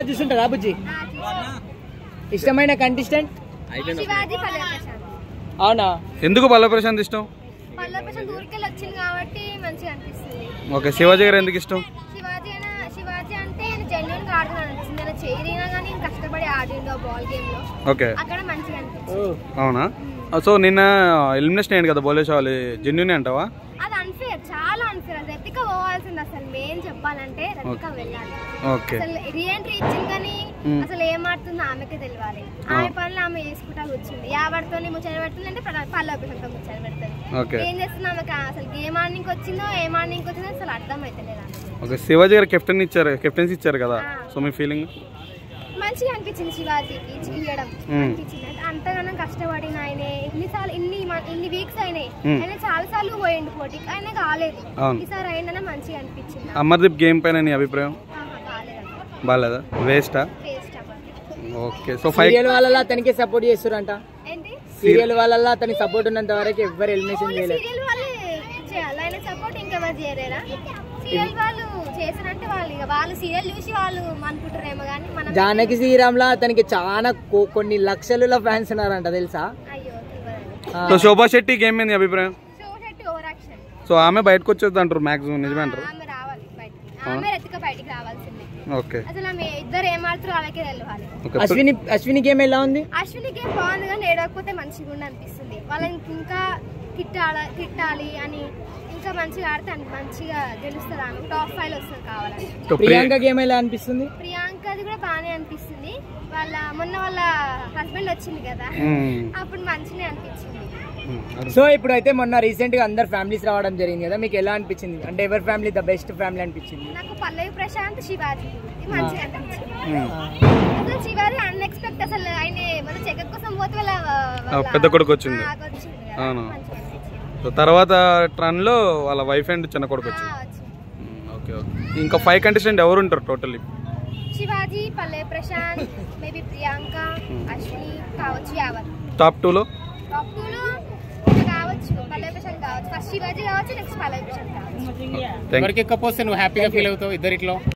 చూస్తుంటారా బుజ్జి ఇష్టమైన కంటెస్టెంట్ శివాజీ పల్లె ప్రశాంత్ అవునా ఎందుకు పల్ల ప్రశాంత్ ఇష్టం పల్లె ప్రశాంత్ ఊరికెళ్ళి వచ్చింది కాబట్టి మంచిగా అనిపిస్తుంది ఓకే శివాజీ గారు ఎందుకు ఇష్టం శివాజీ అయినా శివాజీ అంటే ఆయన జెన్యున్ గా ఆడుతున్నాడు అనిపిస్తుంది ఆయన చేయరినా కానీ ఆయన కష్టపడి ఆడిండు బాల్ గేమ్ లో ఓకే అక్కడ మంచిగా అనిపిస్తుంది అవునా సో నిన్న ఎలిమినేషన్ అయ్యింది కదా బోలేష్ వాళ్ళు జెన్యున్ అంటావా అది అన్ఫేర్ చాలా అన్ఫేర్ అది రతిక పోవాల్సింది అసలు మెయిన్ చెప్పాలంటే రతిక వెళ్ళాలి ఓకే అసలు రీఎంట్రీ ఇచ్చింది కానీ మ్మ్. అసలు ఏం ఆడుతుందో ఆమెకే తెలియాలి ఆమె పనులు ఆమె చేసుకుంటా కూర్చుంది యావడితో ముచ్చట పెడుతుంది అంటే పల్లె అభిషేకంతో ముచ్చట పెడుతుంది ఓకే ఏం చేస్తుంది ఆమెకి అసలు గేమ్ ఆడడానికి వచ్చిందో ఏం ఆడడానికి వచ్చిందో అసలు అర్థం అవుతలేదు ఆమెకి. ఓకే శివాజీ గారు కెప్టెన్ ఇచ్చారు కెప్టెన్సీ ఇచ్చారు కదా సో మీ ఫీలింగ్ మంచిగా అనిపించింది శివాజీకి ఇచ్చి- ఇవ్వడం మ్మ్. అనిపించింది అంటే అంతగానం కష్టపడిన ఆయన ఇన్నిసార్లు ఇన్ని మ- ఇన్ని వీక్స్ అయినాయి మ్మ్. ఆయన చాలా సార్లు పోయిండు పోటీకి ఆయన కాలేదు అవును. ఈసారి అయినా మంచిగా అనిపించింది అమర్దీప్ గేమ్ పైన నీ అభిప్రాయం ఆహా, కాలేదు బాగాలేదా వేస్టా టేస్ట్ అవ్వదు ఓకే సో ఫైవ్ సీరియల్ వాళ్ళ అతనికి సపోర్ట్ చేస్తారంట ఏంటి సీరియల్ వాళ్ళ అతనికి సపోర్ట్ ఉన్నంత వరకు ఎవ్వరు ఎలిమినేషన్ ఓన్లీ చేయలేదు సీరియల్ వాళ్ళే చేయాలి ఆయన సపోర్ట్ ఇంకెవరు చేయలేరా సీరియల్ వాళ్ళు చేసినంటే వాళ్ళు ఇక వాళ్ళు సీరియల్ చూసి వాళ్ళు అనుకుంటారేమో కానీ మనం జానకి శ్రీరామ్లా అతనికి చాలా కొ- కొన్ని లక్షల ఫ్యాన్స్ ఉన్నారంట తెలుసా అయ్యో ఇవ్వదండి ఆ, సో శోభా శెట్టి గేమ్ మీద నీ అభిప్రాయం show Shetty over action so ఆమె బయటకు వచ్చేది అంటారు మాక్సిమం నిజమే అంటారు ఆమె రావాలి బయటికి ఆమె రెత్తిక బయటికి రావాల్సింది ఓకే అసలు ఆమె ఇద్దరు ఏం ఆడుతారో వాళ్ళకే తెలియాలి ఓకే అశ్విని అశ్విని గేమ్ ఎలా ఉంది అశ్విని గేమ్ బాగుంది కానీ ఏడవకపోతే మంచిగా ఉండి అనిపిస్తుంది వాళ్ళని ఇంకా తిట్టాల తిట్టాలి అని ఇంకా మంచిగా ఆడితే అన్- మంచిగా గెలుస్తారు ఆమె టాప్ ఫైవ్ వస్తుంది కావాలని సో ప్రియ- ప్రియాంక గేమ్ ఎలా అనిపిస్తుంది ప్రియాంకది కూడా బాగానే అనిపిస్తుంది వాళ్ళ మొన్న వాళ్ళ హస్బెండ్ వచ్చింది కదా మ్మ్. అప్పుడు మంచిగా అనిపించింది మ్మ్. అర్థం. సో ఇప్పుడైతే మొన్న రీసెంట్ గా అందరు ఫ్యామిలీస్ రావడం జరిగింది కదా మీకు ఎలా అనిపించింది అంటే ఎవరి ఫ్యామిలీ ద బెస్ట్ ఫ్యామిలీ అనిపించింది నాకు పల్లవి ప్రశాంత్ శివాజీ ఇది మంచిగా అనిపించింది మ్మ్. అసలు శివాజీ అన్ఎక్స్పెక్ట్ అసలు ఆయన మన చెక్ కోసం పోతే వాళ్ళ ఆ, పెద్ద కొడుకు వచ్చిండు. ఆ, వచ్చిండు కదా. అవును. మంచిగా అనిపించింది. సో తర్వాత ట్రన్ లో వాళ్ళ వైఫ్ అండ్ చిన్న కొడుకు ఆ, వచ్చింది వచ్చింది. మ్మ్. ఓకే ఓకే ఇంకా ఫైవ్ కంటెస్టెంట్ ఎవరు ఉంటారు టోటల్లీ శివాజీ పల్లె ప్రశాంత్ మేబీ ప్రియాంక అశ్విని కావచ్చు యావర్ టాప్ టూలో టాప్ టూలో ఇంకా కావచ్చు పల్లె ప్రశాంత్ కావచ్చు ఫస్ట్ శివాజీ కావచ్చు నెక్స్ట్ పల్లె ప్రశాంత్ కావచ్చు థ్యాంక్ ఎవరికి ఎక్కపోతే నువ్వు హ్యాపీగా ఫీల్ అవుతావు ఇద్దరిట్లో